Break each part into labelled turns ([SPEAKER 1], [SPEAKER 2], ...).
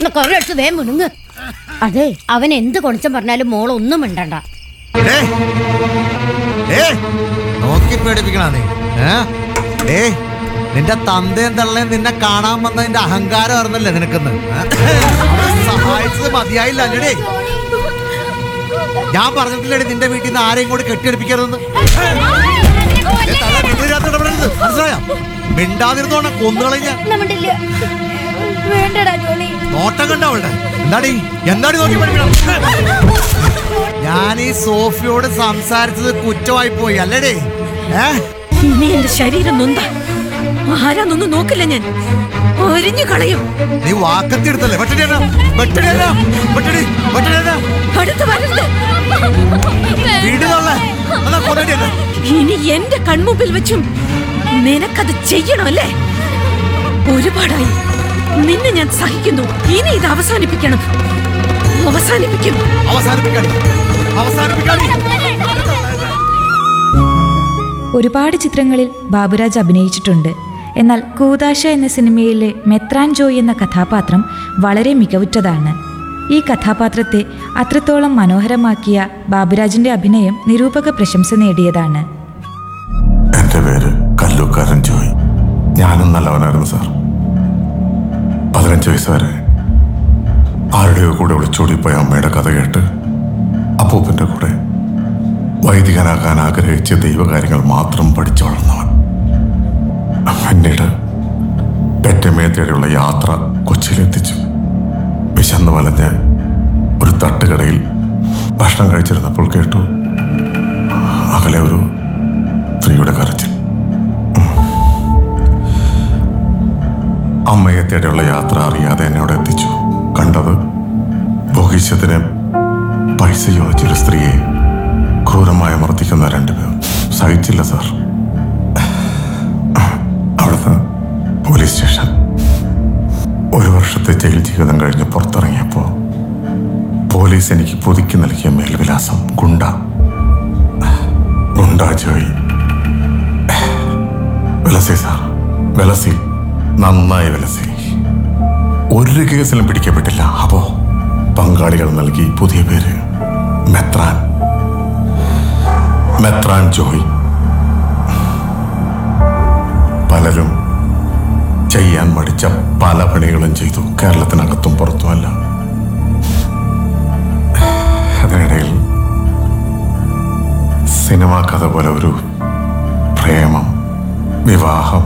[SPEAKER 1] കൊറേ അടുത്ത് വേം മുണുങ്ങ് അതെ അവൻ എന്ത് കൊണിച്ചം പറഞ്ഞാലും മോൾ ഒന്നും മിണ്ടണ്ട
[SPEAKER 2] ഡേ. ഡേ. നോക്കി പേടിപ്പിക്കണ നീ ഏ? ഡേ നിന്റെ തന്തയും തള്ളയും നിന്നെ കാണാൻ വന്നതിന്റെ അഹങ്കാരം അറിഞ്ഞല്ലേ നിനക്കെന്ന് ഏ? അവരെ സഹായിച്ചത് മതിയായില്ല അല്ലേ ഞാൻ പറഞ്ഞിട്ടില്ലേ നിന്റെ വീട്ടിൽ നിന്ന് ആരെയും കൂടി കെട്ടിയെടുപ്പിക്കരുതെന്ന് ഏ, തള്ള, നിങ്ങൾ ഇതിനകത്ത് ഇടപെടരുത്. മനസ്സിലായോ മിണ്ടാതിരുന്നോണ കൊന്നുകളഞ്ഞ
[SPEAKER 1] നമ്മണ്ടില്ല വേണ്ടടാ ജോളി
[SPEAKER 2] നോട്ടം കണ്ട അവളുടെ എന്താടി എന്താടി നോക്കി പഠിക്കണം ഞാൻ ഈ സോഫിയോട് സംസാരിച്ചത് കുറ്റമായി പോയി അല്ലേടേ ഏ
[SPEAKER 3] ഇനി എന്റെ ശരീരം നൊന്ത ആരാന്നൊന്നും നോക്കില്ല ഞാൻ ഒരിഞ്ഞു കളയും
[SPEAKER 2] നീ വാക്കത്തി എടുത്തല്ലേ വെട്ടടി എന്നാ? വെട്ടടി എന്നാ? വെട്ടടി വെട്ടടി എന്നാ?
[SPEAKER 3] അടുത്ത് വരരുത്
[SPEAKER 2] വീട് തള്ളേ. എന്നാ കൊല്ലടി എന്നാ?
[SPEAKER 3] ഇനി എന്റെ കൺമുമ്പിൽ വെച്ചും നിനക്കത് ചെയ്യണമല്ലേ ഒരുപാടായി നിന്നെ ഞാൻ സഹിക്കുന്നു ഇനി ഇത് അവസാനിപ്പിക്കണം അവസാനിപ്പിക്കും
[SPEAKER 2] അവസാനിപ്പിക്കാടി അവസാനിപ്പിക്കാടി
[SPEAKER 4] ഒരുപാട് ചിത്രങ്ങളിൽ ബാബുരാജ് അഭിനയിച്ചിട്ടുണ്ട് എന്നാൽ കൂതാശ എന്ന സിനിമയിലെ മെത്രാൻ ജോയ് എന്ന കഥാപാത്രം വളരെ മികവുറ്റതാണ് ഈ കഥാപാത്രത്തെ അത്രത്തോളം മനോഹരമാക്കിയ ബാബുരാജിന്റെ അഭിനയം നിരൂപക പ്രശംസ നേടിയതാണ്
[SPEAKER 5] എന്റെ പേര് കല്ലൂക്കാരൻ ജോയ് ഞാനും നല്ലവനായിരുന്നു സാർ പതിനഞ്ച് വയസ്സ് വരെ ആരുടെയോ കൂടെ ഒളിച്ചോടിപ്പോയ അമ്മയുടെ കഥ കേട്ട് അപ്പൂപ്പന്റെ കൂടെ വൈദികനാകാൻ ആഗ്രഹിച്ച ദൈവകാര്യങ്ങൾ മാത്രം പഠിച്ചു വളർന്നവൻ പിന്നീട് പെറ്റമ്മയെ തേടിയുള്ള യാത്ര കൊച്ചിയിലെത്തിച്ചു വിശന്ന് വലഞ്ഞ് ഒരു തട്ടുകടയിൽ ഭക്ഷണം കഴിച്ചിരുന്നപ്പോൾ കേട്ടു അകലെ ഒരു സ്ത്രീയുടെ കരച്ചിൽ ഉം. അമ്മയെ തേടിയുള്ള യാത്ര അറിയാതെ എന്നെ അവിടെ എത്തിച്ചു കണ്ടത് ഭോഗിച്ചതിന് പൈസ ചോദിച്ചൊരു സ്ത്രീയെ ക്രൂരമായി മർദ്ദിക്കുന്ന രണ്ടുപേർ സഹിച്ചില്ല സാർ അവിടുന്ന് പോലീസ് സ്റ്റേഷൻ ഒരു വർഷത്തെ ജയിൽ ജീവിതം കഴിഞ്ഞ് പുറത്തിറങ്ങിയപ്പോൾ പോലീസ് എനിക്ക് പുതുക്കി നൽകിയ മേൽവിലാസം ഗുണ്ട ഗുണ്ട ജോയി വിലസി സാർ വിലസി നന്നായി വിലസി ഒരു കേസിലും പിടിക്കപ്പെട്ടില്ല അപ്പോ പങ്കാളികൾ നൽകി പുതിയ പേര് മെത്രാൻ മെത്രാൻ ജോയ് പലരും ചെയ്യാൻ മടിച്ച പല പണികളും ചെയ്തു കേരളത്തിനകത്തും പുറത്തുമല്ല അതിനിടയിൽ സിനിമാ കഥ പോലെ ഒരു പ്രേമം വിവാഹം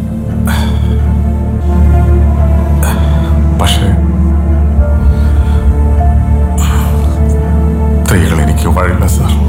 [SPEAKER 5] പക്ഷേ സ്ത്രീകൾ എനിക്ക് വഴില്ല സാർ